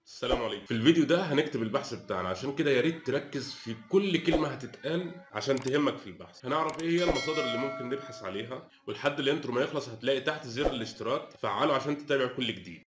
السلام عليكم في الفيديو ده هنكتب البحث بتاعنا عشان كده يا ريت تركز في كل كلمة هتتقال عشان تهمك في البحث هنعرف ايه هي المصادر اللي ممكن نبحث عليها ولحد الانترو ما يخلص هتلاقي تحت زر الاشتراك فعله عشان تتابع كل جديد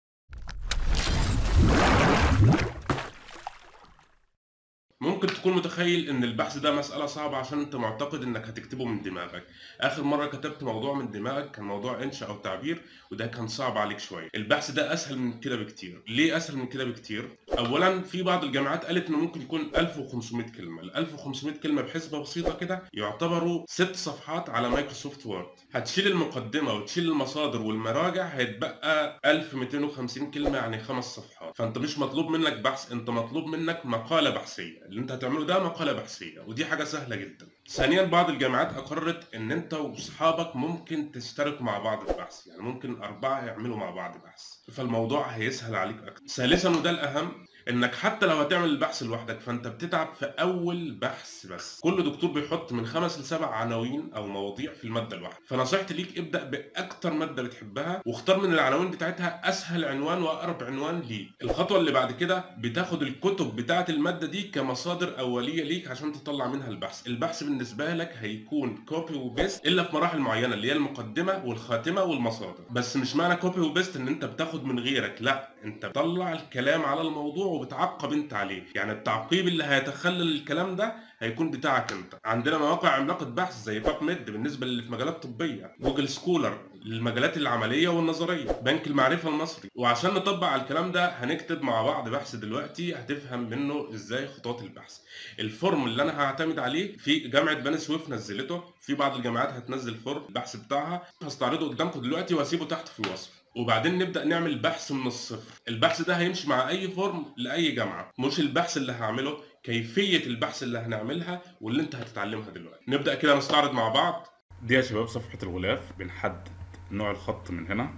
ممكن تكون متخيل ان البحث ده مسألة صعبة عشان انت معتقد انك هتكتبه من دماغك اخر مرة كتبت موضوع من دماغك كان موضوع انشا او تعبير وده كان صعب عليك شوية البحث ده اسهل من كده بكتير ليه اسهل من كده بكتير اولا في بعض الجامعات قالت انه ممكن يكون 1500 كلمة ال 1500 كلمة بحسبة بسيطة كده يعتبروا ست صفحات على مايكروسوفت وورد هتشيل المقدمة وتشيل المصادر والمراجع هيتبقى 1250 كلمة يعني خمس صفحات فانت مش مطلوب منك بحث انت مطلوب منك مقالة بحثية اللي انت هتعمله ده مقالة بحثية ودي حاجة سهلة جدا ثانيا بعض الجامعات اقررت ان انت واصحابك ممكن تشتركوا مع بعض في بحث يعني ممكن اربعة يعملوا مع بعض بحث فالموضوع هيسهل عليك اكتر ثالثا وده الاهم انك حتى لو هتعمل البحث لوحدك فانت بتتعب في اول بحث بس كل دكتور بيحط من خمس لسبع عناوين او مواضيع في الماده الواحده فنصيحتي ليك ابدا باكتر ماده بتحبها واختار من العناوين بتاعتها اسهل عنوان واقرب عنوان ليك الخطوه اللي بعد كده بتاخد الكتب بتاعه الماده دي كمصادر اوليه ليك عشان تطلع منها البحث البحث بالنسبه لك هيكون كوبي وبيست الا في مراحل معينه اللي هي المقدمه والخاتمه والمصادر بس مش معنى كوبي وبيست ان انت بتاخد من غيرك لا انت بتطلع الكلام على الموضوع وبتعقب انت عليه يعني التعقيب اللي هيتخلل الكلام ده هيكون بتاعك انت عندنا مواقع عملاقه بحث زي باب ميد بالنسبه اللي في مجالات طبيه جوجل سكولر للمجالات العمليه والنظريه بنك المعرفه المصري وعشان نطبق على الكلام ده هنكتب مع بعض بحث دلوقتي هتفهم منه ازاي خطوات البحث الفورم اللي انا هعتمد عليه في جامعه بني سويف نزلته في بعض الجامعات هتنزل فورم البحث بتاعها هستعرضه قدامكم دلوقتي واسيبه تحت في الوصف وبعدين نبدا نعمل بحث من الصفر البحث ده هيمشي مع اي فورم لاي جامعه مش البحث اللي هعمله كيفيه البحث اللي هنعملها واللي انت هتتعلمها دلوقتي نبدا كده نستعرض مع بعض دي يا شباب صفحة الغلاف بنحدد نوع الخط من هنا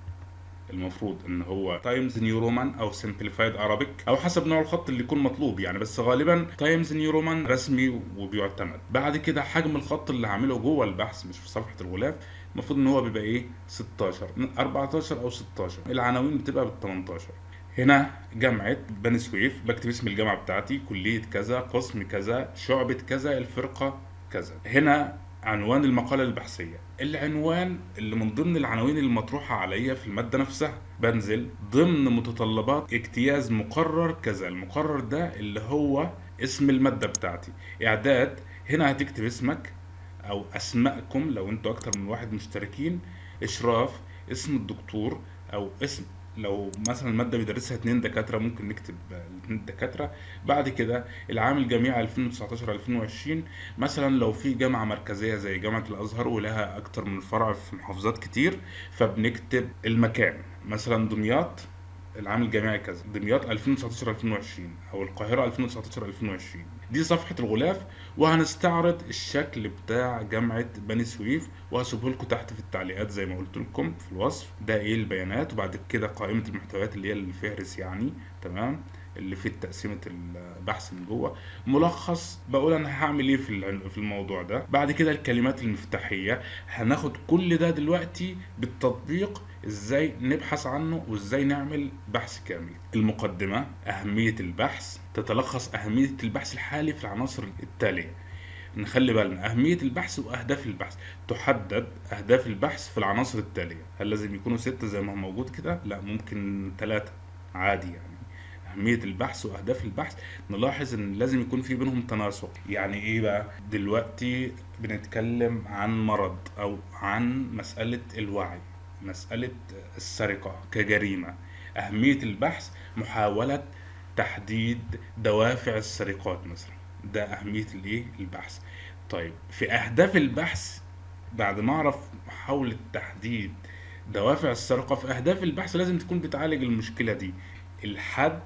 المفروض ان هو تايمز نيو رومان او سمبليفايد ارابيك او حسب نوع الخط اللي يكون مطلوب يعني بس غالبا تايمز نيو رومان رسمي وبيعتمد بعد كده حجم الخط اللي هعمله جوه البحث مش في صفحة الغلاف المفروض ان هو بيبقى ايه 16 14 او 16 العناوين بتبقى بال 18 هنا جامعة بني سويف بكتب اسم الجامعة بتاعتي كلية كذا قسم كذا شعبة كذا الفرقة كذا هنا عنوان المقالة البحثية العنوان اللي من ضمن العناوين المطروحة عليا في المادة نفسها بنزل ضمن متطلبات اجتياز مقرر كذا المقرر ده اللي هو اسم المادة بتاعتي اعداد هنا هتكتب اسمك او اسماءكم لو انتوا اكتر من واحد مشتركين اشراف اسم الدكتور او اسم لو مثلا المادة بيدرسها اتنين دكاترة ممكن نكتب الاتنين دكاترة بعد كده العام الجامعي 2019 2020 مثلا لو في جامعة مركزية زي جامعة الأزهر ولها أكتر من فرع في محافظات كتير فبنكتب المكان مثلا دمياط العام الجامعي كذا دمياط 2019 2020 او القاهره 2019 2020 دي صفحه الغلاف وهنستعرض الشكل بتاع جامعه بني سويف وهسيبه لكم تحت في التعليقات زي ما قلت لكم في الوصف ده ايه البيانات وبعد كده قائمه المحتويات اللي هي الفهرس يعني تمام اللي فيه تقسيمه البحث من جوه ملخص بقول انا هعمل ايه في في الموضوع ده بعد كده الكلمات المفتاحيه هناخد كل ده دلوقتي بالتطبيق ازاي نبحث عنه وازاي نعمل بحث كامل المقدمة أهمية البحث تتلخص أهمية البحث الحالي في العناصر التالية نخلي بالنا أهمية البحث وأهداف البحث تحدد أهداف البحث في العناصر التالية هل لازم يكونوا ستة زي ما هو موجود كده لا ممكن ثلاثة عادي يعني أهمية البحث وأهداف البحث نلاحظ إن لازم يكون في بينهم تناسق يعني إيه بقى دلوقتي بنتكلم عن مرض أو عن مسألة الوعي مسألة السرقة كجريمة أهمية البحث محاولة تحديد دوافع السرقات مثلا ده أهمية الإيه البحث طيب في أهداف البحث بعد ما أعرف محاولة تحديد دوافع السرقة في أهداف البحث لازم تكون بتعالج المشكلة دي الحد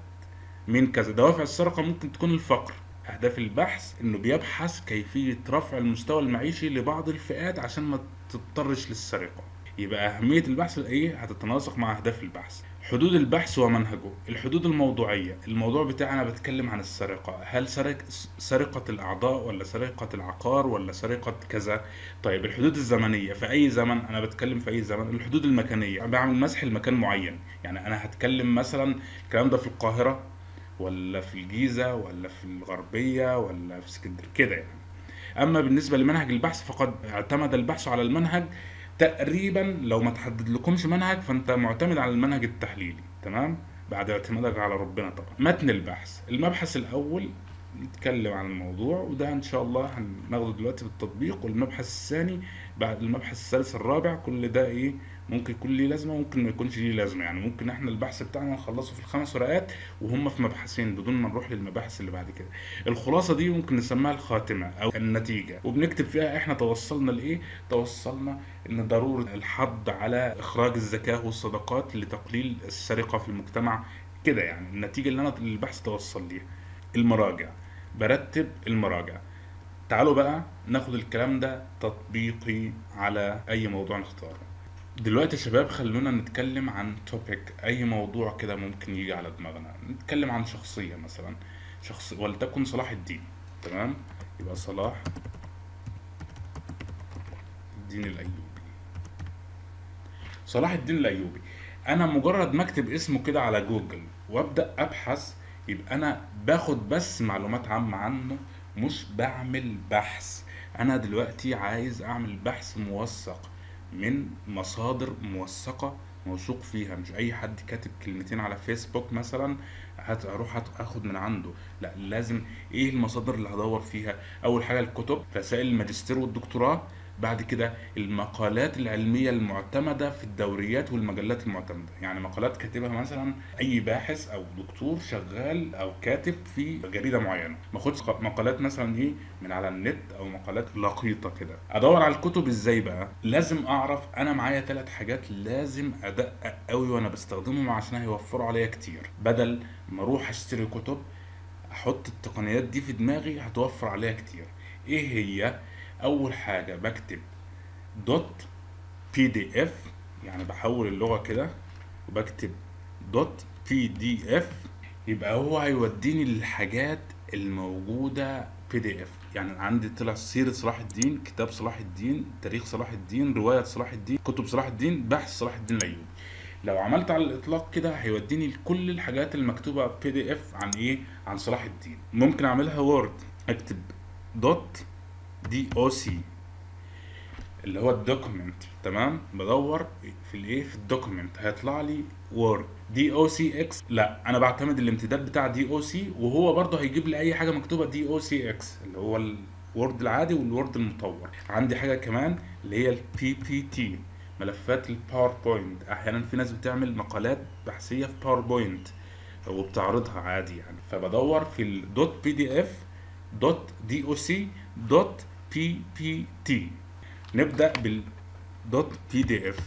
من كذا دوافع السرقة ممكن تكون الفقر أهداف البحث إنه بيبحث كيفية رفع المستوى المعيشي لبعض الفئات عشان ما تضطرش للسرقة يبقى اهميه البحث ايه هتتناسق مع اهداف البحث حدود البحث ومنهجه الحدود الموضوعيه الموضوع بتاعنا بتكلم عن السرقه هل سرق سرقه الاعضاء ولا سرقه العقار ولا سرقه كذا طيب الحدود الزمنيه في اي زمن انا بتكلم في اي زمن الحدود المكانيه بعمل مسح لمكان معين يعني انا هتكلم مثلا الكلام ده في القاهره ولا في الجيزه ولا في الغربيه ولا في اسكندريه كده يعني اما بالنسبه لمنهج البحث فقد اعتمد البحث على المنهج تقريبا لو ما تحدد لكمش منهج فانت معتمد على المنهج التحليلي تمام بعد اعتمادك على ربنا طبعا متن البحث المبحث الاول نتكلم عن الموضوع وده ان شاء الله هناخده دلوقتي بالتطبيق والمبحث الثاني بعد المبحث الثالث الرابع كل ده ايه ممكن يكون ليه لازمه ممكن ما يكونش ليه لازمه يعني ممكن احنا البحث بتاعنا نخلصه في الخمس ورقات وهم في مبحثين بدون ما نروح للمباحث اللي بعد كده الخلاصه دي ممكن نسميها الخاتمه او النتيجه وبنكتب فيها احنا توصلنا لايه توصلنا ان ضروره الحض على اخراج الزكاه والصدقات لتقليل السرقه في المجتمع كده يعني النتيجه اللي انا البحث توصل ليها المراجع برتب المراجع تعالوا بقى ناخد الكلام ده تطبيقي على اي موضوع نختاره دلوقتي يا شباب خلونا نتكلم عن توبيك اي موضوع كده ممكن يجي على دماغنا نتكلم عن شخصية مثلا شخص ولتكن صلاح الدين تمام يبقى صلاح الدين الايوبي صلاح الدين الايوبي انا مجرد ما اكتب اسمه كده على جوجل وابدا ابحث يبقى انا باخد بس معلومات عامة عنه مش بعمل بحث انا دلوقتي عايز اعمل بحث موثق من مصادر موثقة موثوق فيها مش اي حد كاتب كلمتين على فيسبوك مثلا هت- هروح هت- اخد من عنده لا لازم ايه المصادر اللي هدور فيها اول حاجة الكتب رسائل الماجستير والدكتوراه بعد كده المقالات العلمية المعتمدة في الدوريات والمجلات المعتمدة يعني مقالات كاتبها مثلا أي باحث أو دكتور شغال أو كاتب في جريدة معينة ما اخدش مقالات مثلا إيه من على النت أو مقالات لقيطة كده أدور على الكتب إزاي بقى لازم أعرف أنا معايا ثلاث حاجات لازم أدقق قوي وأنا بستخدمهم عشان هيوفروا عليا كتير بدل ما أروح أشتري كتب احط التقنيات دي في دماغي هتوفر عليها كتير ايه هي اول حاجه بكتب دوت بي دي اف يعني بحول اللغه كده وبكتب دوت بي دي اف يبقى هو هيوديني للحاجات الموجوده بي دي اف يعني عندي طلع سيره صلاح الدين كتاب صلاح الدين تاريخ صلاح الدين روايه صلاح الدين كتب صلاح الدين بحث صلاح الدين الايوبي لو عملت على الاطلاق كده هيوديني لكل الحاجات المكتوبه بي دي اف عن ايه عن صلاح الدين ممكن اعملها وورد اكتب دوت دي او سي اللي هو الدوكيمنت تمام بدور في الايه في الدوكيمنت هيطلع لي وورد دي او سي اكس لا انا بعتمد الامتداد بتاع دي او سي وهو برضه هيجيب لي اي حاجه مكتوبه دي او سي اكس اللي هو الوورد العادي والوورد المطور عندي حاجه كمان اللي هي البي بي تي ملفات الباوربوينت احيانا في ناس بتعمل مقالات بحثيه في باوربوينت وبتعرضها عادي يعني فبدور في الدوت بي دي اف دوت دي او سي دوت بي بي تي نبدا بالدوت بي دي اف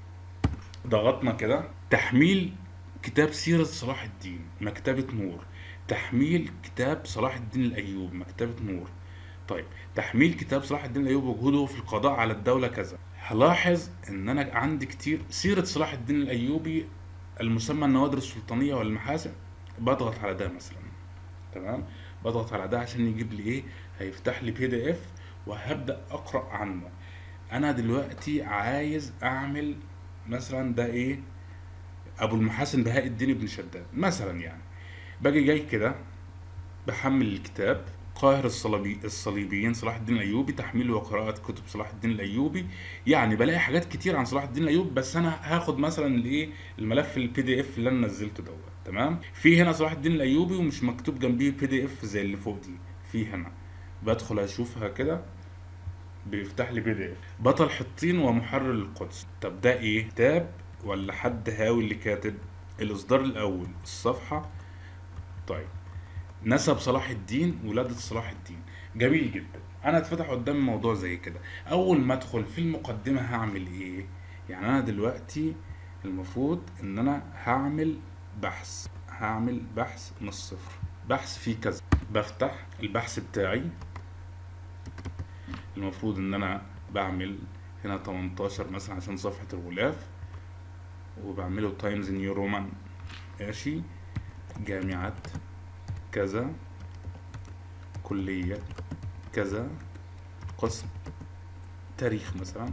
ضغطنا كده تحميل كتاب سيرة صلاح الدين مكتبة نور تحميل كتاب صلاح الدين الأيوبي مكتبة نور طيب تحميل كتاب صلاح الدين الأيوبي وجهوده في القضاء على الدولة كذا هلاحظ ان انا عندي كتير سيرة صلاح الدين الأيوبي المسمى النوادر السلطانية والمحاسن بضغط على ده مثلا تمام بضغط على ده عشان يجيب لي ايه هيفتح لي بي دي اف وهبدأ اقرأ عنه انا دلوقتي عايز اعمل مثلا ده ايه ابو المحاسن بهاء الدين بن شداد مثلا يعني باجي جاي كده بحمل الكتاب قاهر الصليبي الصليبيين صلاح الدين الايوبي تحميل وقراءة كتب صلاح الدين الايوبي يعني بلاقي حاجات كتير عن صلاح الدين الايوبي بس انا هاخد مثلا الايه الملف البي دي اف اللي انا نزلته دوت تمام في هنا صلاح الدين الايوبي ومش مكتوب جنبيه بي دي اف زي اللي فوق دي في هنا بدخل اشوفها كده بيفتح لي بي دي اف بطل حطين ومحرر القدس طب ده ايه كتاب ولا حد هاوي اللي كاتب الاصدار الاول الصفحه طيب نسب صلاح الدين ولادة صلاح الدين جميل جدا انا اتفتح قدامي موضوع زي كده اول ما ادخل في المقدمه هعمل ايه يعني انا دلوقتي المفروض ان انا هعمل بحث هعمل بحث من الصفر بحث فيه كذا بفتح البحث بتاعي المفروض ان انا بعمل هنا 18 مثلا عشان صفحة الغلاف وبعمله تايمز نيو رومان ماشي جامعة كذا كلية كذا قسم تاريخ مثلا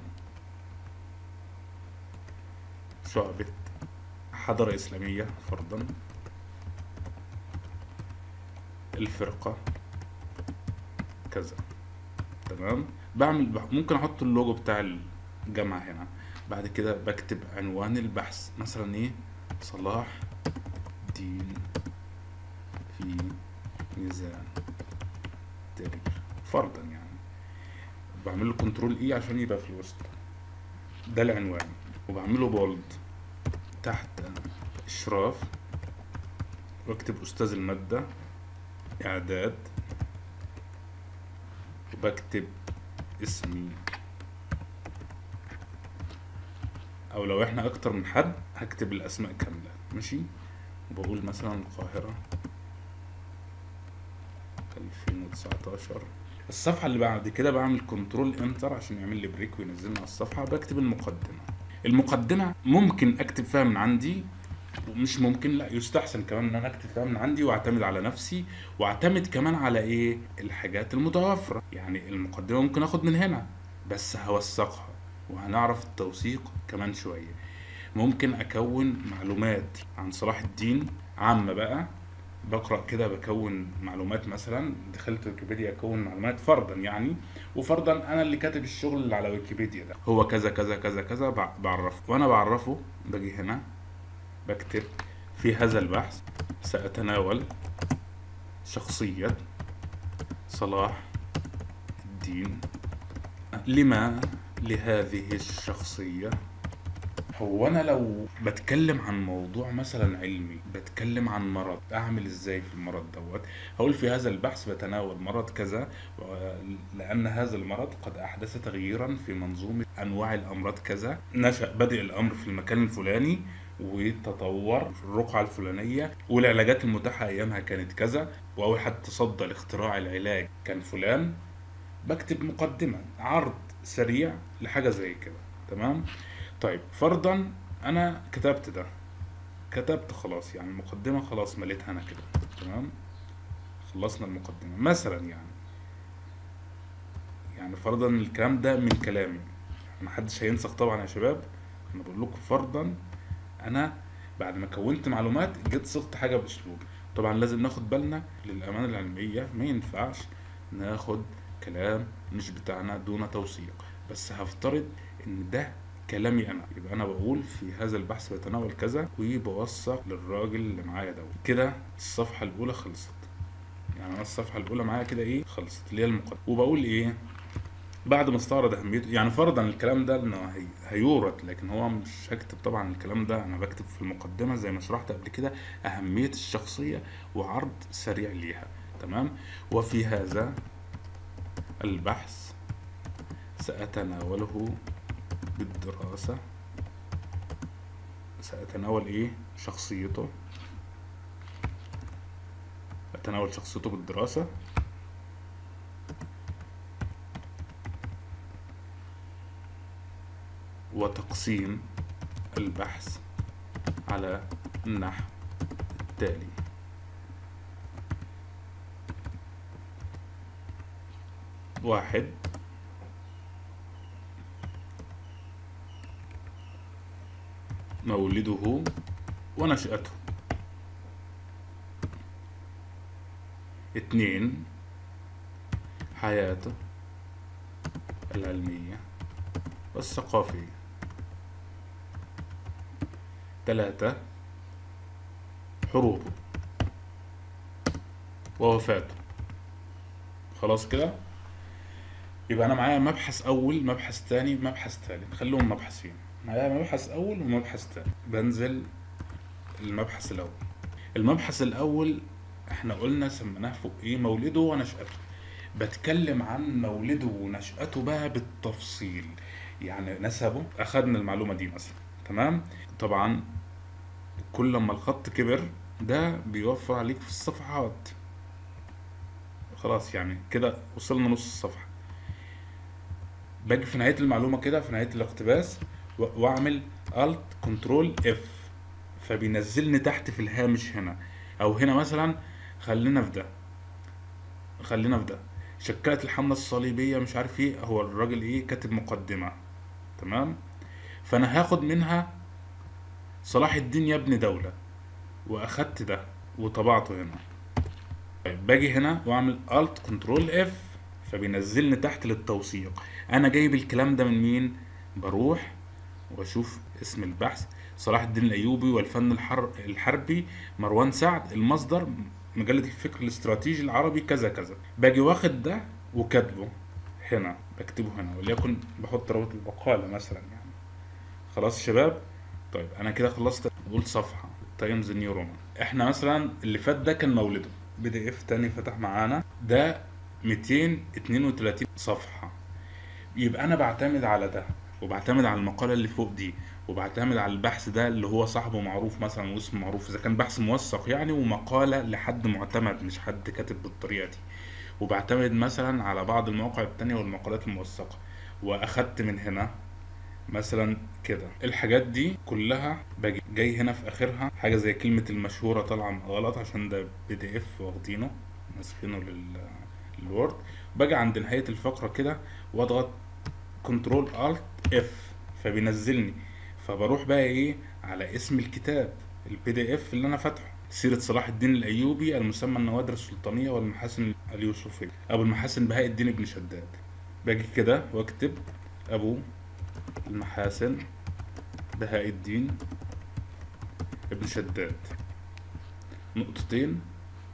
شعبة حضارة إسلامية فرضا الفرقة كذا تمام بعمل ممكن احط اللوجو بتاع الجامعة هنا بعد كده بكتب عنوان البحث مثلا ايه صلاح دين في ميزان تاريخ فرضا يعني بعمل له كنترول اي عشان يبقى في الوسط ده العنوان وبعمله بولد تحت اشراف واكتب استاذ المادة اعداد وبكتب اسمي او لو احنا اكتر من حد هكتب الاسماء كاملة ماشي وبقول مثلا القاهرة 2019 الصفحة اللي بعد كده بعمل كنترول انتر عشان يعمل لي بريك وينزلني على الصفحة بكتب المقدمة المقدمة ممكن اكتب فيها من عندي ومش ممكن لا يستحسن كمان ان انا اكتب فيها من عندي واعتمد على نفسي واعتمد كمان على ايه الحاجات المتوفرة يعني المقدمة ممكن اخد من هنا بس هوثقها وهنعرف التوثيق كمان شوية ممكن اكون معلومات عن صلاح الدين عامة بقى بقرا كده بكون معلومات مثلا دخلت ويكيبيديا اكون معلومات فرضا يعني وفرضا انا اللي كاتب الشغل اللي على ويكيبيديا ده هو كذا كذا كذا كذا بع- بعرفه وانا بعرفه باجي هنا بكتب في هذا البحث سأتناول شخصية صلاح الدين لما لهذه الشخصية هو انا لو بتكلم عن موضوع مثلا علمي بتكلم عن مرض اعمل ازاي في المرض دوت هقول في هذا البحث بتناول مرض كذا و- لان هذا المرض قد احدث تغييرا في منظومه انواع الامراض كذا نشا بدء الامر في المكان الفلاني وتطور في الرقعة الفلانية والعلاجات المتاحة أيامها كانت كذا وأول حد تصدى لاختراع العلاج كان فلان بكتب مقدمة عرض سريع لحاجة زي كده تمام طيب فرضا أنا كتبت ده كتبت خلاص يعني المقدمة خلاص مليتها أنا كده تمام خلصنا المقدمة مثلا يعني يعني فرضا الكلام ده من كلامي محدش هينسخ طبعا يا شباب انا بقول لكم فرضا انا بعد ما كونت معلومات جيت صغت حاجه باسلوبي طبعا لازم ناخد بالنا للامانه العلميه ما ينفعش ناخد كلام مش بتاعنا دون توثيق بس هفترض ان ده كلامي انا يبقى انا بقول في هذا البحث بتناول كذا وبوثق للراجل اللي معايا دوت كده الصفحه الاولى خلصت يعني انا الصفحه الاولى معايا كده ايه خلصت اللي هي المقدمه وبقول ايه بعد ما استعرض اهميته يعني فرضا الكلام ده انه هي... هيورد لكن هو مش هكتب طبعا الكلام ده انا بكتب في المقدمه زي ما شرحت قبل كده اهميه الشخصيه وعرض سريع ليها تمام وفي هذا البحث ساتناوله بالدراسه ساتناول ايه شخصيته اتناول شخصيته بالدراسه وتقسيم البحث على النحو التالي واحد مولده ونشأته اثنين حياته العلمية والثقافية ثلاثة حروبه ووفاته خلاص كده يبقى انا معايا مبحث اول مبحث تاني مبحث تالت خليهم مبحثين معايا مبحث اول ومبحث تاني بنزل المبحث الاول المبحث الاول احنا قلنا سميناه فوق ايه مولده ونشأته بتكلم عن مولده ونشأته بقى بالتفصيل يعني نسبه اخدنا المعلومة دي مثلا تمام طبعا كل لما الخط كبر ده بيوفر عليك في الصفحات خلاص يعني كده وصلنا نص الصفحة باجي في نهايه المعلومه كده في نهايه الاقتباس و- واعمل الت كنترول اف فبينزلني تحت في الهامش هنا او هنا مثلا خلينا في ده خلينا في ده شكلت الحملة الصليبية مش عارف ايه هو الراجل ايه كاتب مقدمة تمام فانا هاخد منها صلاح الدين يبني دولة واخدت ده وطبعته هنا طيب باجي هنا واعمل الت كنترول اف فبينزلني تحت للتوثيق انا جايب الكلام ده من مين بروح واشوف اسم البحث صلاح الدين الايوبي والفن الحر الحربي مروان سعد المصدر مجلة الفكر الاستراتيجي العربي كذا كذا باجي واخد ده وكاتبه هنا بكتبه هنا وليكن بحط رابط المقالة مثلا يعني خلاص يا شباب طيب انا كده خلصت قلت صفحة تايمز نيو رومان احنا مثلا اللي فات ده كان مولده بي دي اف تاني فتح معانا ده 232 صفحة يبقى انا بعتمد على ده وبعتمد على المقالة اللي فوق دي وبعتمد على البحث ده اللي هو صاحبه معروف مثلا واسمه معروف اذا كان بحث موثق يعني ومقالة لحد معتمد مش حد كاتب بالطريقة دي وبعتمد مثلا على بعض المواقع التانية والمقالات الموثقة واخدت من هنا مثلا كده الحاجات دي كلها باجي جاي هنا في اخرها حاجه زي كلمه المشهوره طالعه غلط عشان ده بي دي اف واخدينه ناسخينه لل للوورد باجي عند نهايه الفقره كده واضغط كنترول الت اف فبينزلني فبروح بقى ايه على اسم الكتاب البي دي اف اللي انا فاتحه سيرة صلاح الدين الأيوبي المسمى النوادر السلطانية والمحاسن اليوسفية أبو المحاسن بهاء الدين بن شداد باجي كده واكتب أبو المحاسن بهاء الدين ابن شداد نقطتين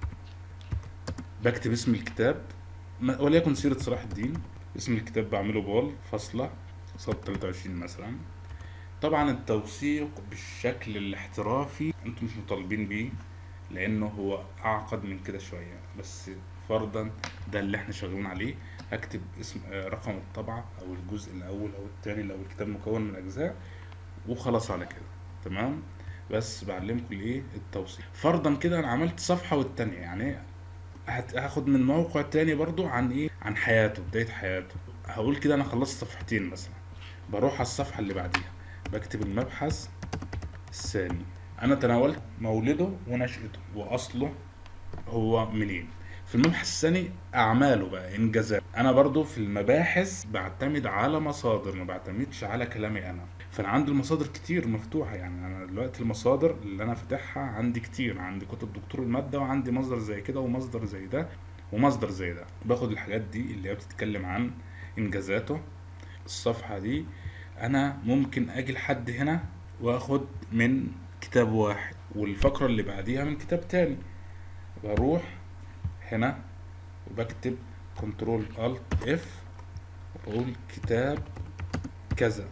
بكتب اسم الكتاب ما- وليكن سيرة صلاح الدين اسم الكتاب بعمله بول فاصلة صاد 23 مثلا طبعا التوثيق بالشكل الاحترافي انتم مش مطالبين بيه لانه هو اعقد من كده شوية بس فرضا ده اللي احنا شغالين عليه هكتب اسم آه، رقم الطبعة او الجزء الاول او الثاني لو الكتاب مكون من اجزاء وخلاص على كده تمام بس بعلمكم الايه التوثيق فرضا كده انا عملت صفحة والتانية يعني هت- هاخد من موقع تاني برضو عن ايه عن حياته بداية حياته هقول كده انا خلصت صفحتين مثلا بروح على الصفحة اللي بعديها بكتب المبحث الثاني انا تناولت مولده ونشأته واصله هو منين في المبحث الثاني اعماله بقى انجازات انا برضو في المباحث بعتمد على مصادر ما بعتمدش على كلامي انا فانا عندي المصادر كتير مفتوحه يعني انا دلوقتي المصادر اللي انا فاتحها عندي كتير عندي كتب دكتور الماده وعندي مصدر زي كده ومصدر زي ده ومصدر زي ده باخد الحاجات دي اللي هي بتتكلم عن انجازاته الصفحه دي انا ممكن اجي لحد هنا واخد من كتاب واحد والفقره اللي بعديها من كتاب تاني بروح هنا وبكتب كنترول الت اف واقول كتاب كذا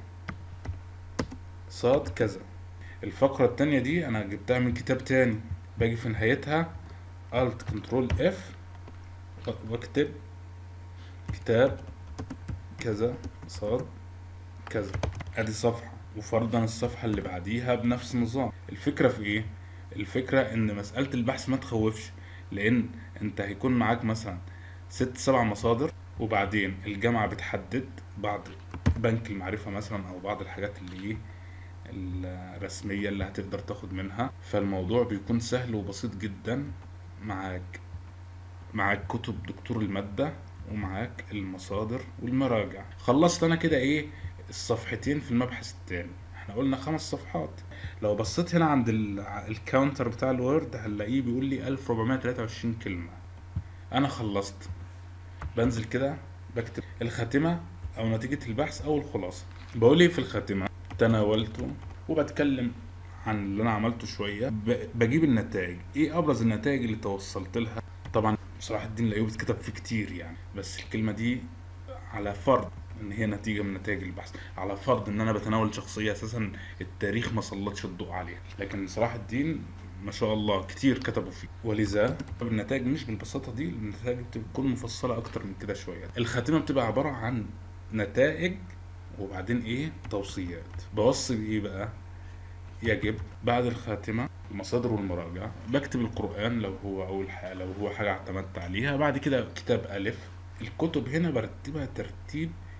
صاد كذا الفقرة التانية دي انا جبتها من كتاب تاني باجي في نهايتها الت كنترول اف واكتب كتاب كذا صاد كذا ادي صفحة وفرضا الصفحة اللي بعديها بنفس النظام الفكرة في ايه الفكرة ان مسألة البحث ما تخوفش لان انت هيكون معاك مثلا ست سبع مصادر وبعدين الجامعة بتحدد بعض بنك المعرفة مثلا او بعض الحاجات اللي ايه الرسمية اللي هتقدر تاخد منها فالموضوع بيكون سهل وبسيط جدا معاك معاك كتب دكتور المادة ومعاك المصادر والمراجع خلصت انا كده ايه الصفحتين في المبحث التاني احنا قلنا خمس صفحات لو بصيت هنا عند ال- الكاونتر بتاع الوورد هنلاقيه بيقول لي 1423 كلمة انا خلصت بنزل كده بكتب الخاتمة او نتيجة البحث او الخلاصة بقول ايه في الخاتمة تناولته وبتكلم عن اللي انا عملته شوية ب- بجيب النتائج ايه ابرز النتائج اللي توصلت لها طبعا صلاح الدين الايوبي اتكتب فيه كتير يعني بس الكلمة دي على فرض ان هي نتيجة من نتائج البحث على فرض ان انا بتناول شخصية اساسا التاريخ ما سلطش الضوء عليها لكن صلاح الدين ما شاء الله كتير كتبوا فيه ولذا النتائج مش بالبساطة دي النتائج بتكون مفصلة اكتر من كده شوية الخاتمة بتبقى عبارة عن نتائج وبعدين ايه توصيات بوصي بايه بقى يجب بعد الخاتمة المصادر والمراجع بكتب القرآن لو هو أول حاجة لو هو حاجة اعتمدت عليها بعد كده كتاب ألف الكتب هنا برتبها ترتيب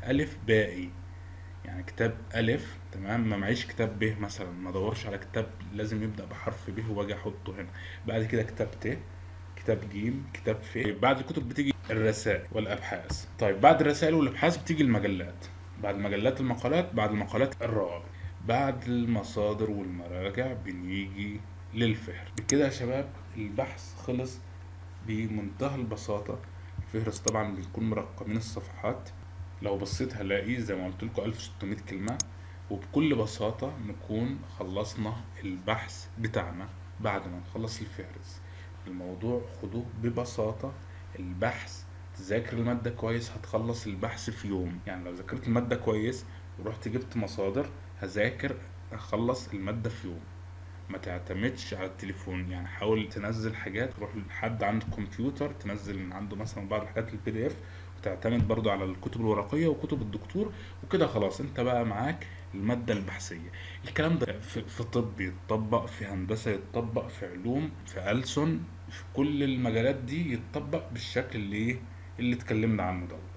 ألف بائي يعني كتاب ألف تمام ما معيش كتاب ب مثلا ما ادورش على كتاب لازم يبدأ بحرف ب واجي احطه هنا بعد كده كتاب ت كتاب ج كتاب ف بعد الكتب بتيجي الرسائل والابحاث طيب بعد الرسائل والابحاث بتيجي المجلات بعد المجلات المقالات بعد المقالات الروابط بعد المصادر والمراجع بنيجي للفهر بكده يا شباب البحث خلص بمنتهى البساطة الفهرس طبعا بيكون مرقمين الصفحات لو بصيت هلاقي زي ما قلت لكم 1600 كلمة وبكل بساطة نكون خلصنا البحث بتاعنا بعد ما نخلص الفهرس الموضوع خدوه ببساطة البحث تذاكر المادة كويس هتخلص البحث في يوم يعني لو ذاكرت المادة كويس ورحت جبت مصادر هذاكر هخلص المادة في يوم ما تعتمدش على التليفون يعني حاول تنزل حاجات تروح لحد عنده كمبيوتر تنزل من عنده مثلا بعض الحاجات البي دي اف وتعتمد برضو على الكتب الورقية وكتب الدكتور وكده خلاص انت بقى معاك المادة البحثية الكلام ده في, في طب يتطبق في هندسة يتطبق في علوم في ألسن في كل المجالات دي يتطبق بالشكل اللي اللي اتكلمنا عنه ده